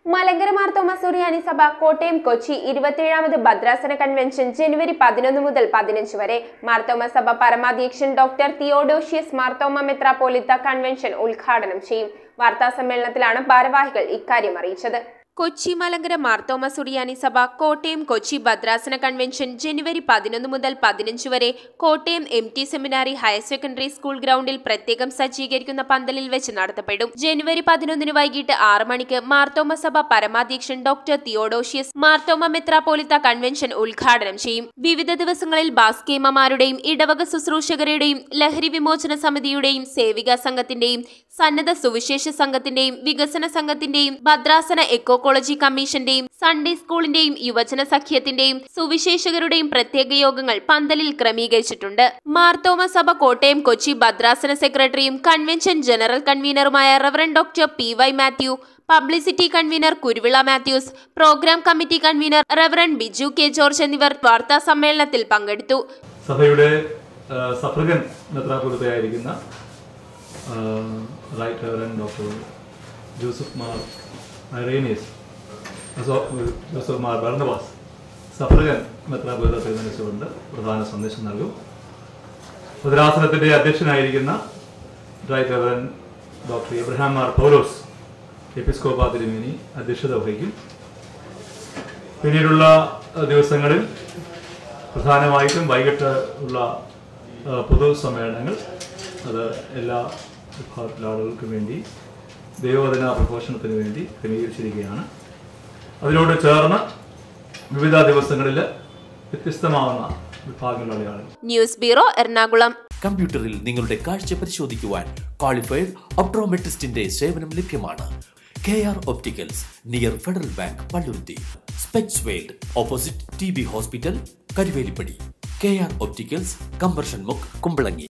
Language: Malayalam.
മലങ്കര മാർത്തോമ സുറിയാനി സഭ കോട്ടയം കൊച്ചി ഇരുപത്തിയേഴാമത് ഭദ്രാസന കൺവെൻഷൻ ജനുവരി പതിനൊന്ന് മുതൽ പതിനഞ്ച് വരെ മാർത്തോമ സഭ പരമാധ്യക്ഷൻ ഡോക്ടർ തിയോഡോഷ്യസ് മാർത്തോമ മെത്രാപോലിത്ത കൺവെൻഷൻ ഉദ്ഘാടനം ചെയ്യും വാർത്താ സമ്മേളനത്തിലാണ് ഭാരവാഹികൾ ഇക്കാര്യം അറിയിച്ചത് കൊച്ചി മലങ്കര മാർത്തോമ സുറിയാനി സഭ കോട്ടയം കൊച്ചി ഭദ്രാസന കൺവെൻഷൻ ജനുവരി പതിനൊന്ന് മുതൽ പതിനഞ്ച് വരെ Kottayam M T seminary higher secondary school ഗ്രൗണ്ടിൽ പ്രത്യേകം സജ്ജീകരിക്കുന്ന പന്തലിൽ വെച്ച് നടത്തപ്പെടും ജനുവരി പതിനൊന്നിന് വൈകിട്ട് ആറ് മണിക്ക് മാർത്തോമ സഭ പരമാധ്യക്ഷൻ ഡോക്ടർ തിയോഡോഷ്യസ് മാർത്തോമ മെത്രാപോലിത്ത കൺവെൻഷൻ ഉദ്ഘാടനം ചെയ്യും വിവിധ ദിവസങ്ങളിൽ ബാസ്കേമമാരുടെയും ഇടവക ശുശ്രൂഷകരുടെയും ലഹരി വിമോചന സമിതിയുടെയും സേവികാ സംഘത്തിന്റെയും സന്നദ്ധ സുവിശേഷ സംഘത്തിന്റെയും വികസന സംഘത്തിന്റെയും ഭദ്രാസന എക്കോക്കോളജി കമ്മീഷന്റെയും സൺഡേ സ്കൂളിന്റെയും യുവജന സഖ്യത്തിന്റെയും സുവിശേഷകരുടെയും പ്രത്യേക യോഗങ്ങൾ പന്തലിൽ ക്രമീകരിച്ചിട്ടുണ്ട് മാർത്തോമ സഭ കോട്ടയം കൊച്ചി ഭദ്രാസന സെക്രട്ടറിയും കൺവെൻഷൻ ജനറൽ കൺവീനറുമായ reverend doctor P Y Mathew publicity convener Kuruvila Mathews program committee convener reverend Biju K George എന്നിവർ വാർത്താ സമ്മേളനത്തിൽ പങ്കെടുത്തു സഭയുടെ ആ, സഫ്രഗൻ മെത്രാപൊലിത്തയായിരിക്കുന്ന right reverend doctor Joseph Mar Irenaeus അസോ- ജോസഫ് മാർ ബർണബാസ് സഫ്രഗൻ മെത്രാപൊലിത്ത തിരഞ്ഞെടുത്തുകൊണ്ട് പ്രധാന സന്ദേശം നൽകും ഭദ്രാസനത്തിൻ്റെ അധ്യക്ഷനായിരിക്കുന്ന right reverend doctor Ibrahim Mar Paulose എപ്പിസ്കോപ്പ തിരുമേനി അധ്യക്ഷത വഹിക്കും പിന്നീടുള്ള അഹ്, ദിവസങ്ങളിൽ പ്രധാനമായിട്ടും വൈകിട്ട് ഉള്ള അഹ്, പൊതു സമ്മേളനങ്ങൾ അത് എല്ലാ വിഭാഗത്തിലെ ആളുകൾക്കും വേണ്ടി ദൈവവചന പ്രഘോഷണത്തിന് വേണ്ടി ക്രമീകരിച്ചിരിക്കുകയാണ് അതിനോട് ചേർന്ന് വിവിധ ദിവസങ്ങളിൽ വ്യത്യസ്തമാവുന്ന വിഭാഗങ്ങളിലുള്ള ആളുകൾ ന്യൂസ് ബ്യൂറോ എറണാകുളം കമ്പ്യൂട്ടറിൽ നിങ്ങളുടെ കാഴ്ച പരിശോധിക്കുവാൻ ക്വാളിഫൈഡ് ഒപ്ട്രോമെട്രിസ്റ്റിന്റെ സേവനം ലഭ്യമാണ് K R opticals near federal bank Palluruthy specs world opposite T B hospital Karuvelippady K R opticals കമ്പർഷൻ മുക്ക് കുമ്പളങ്ങി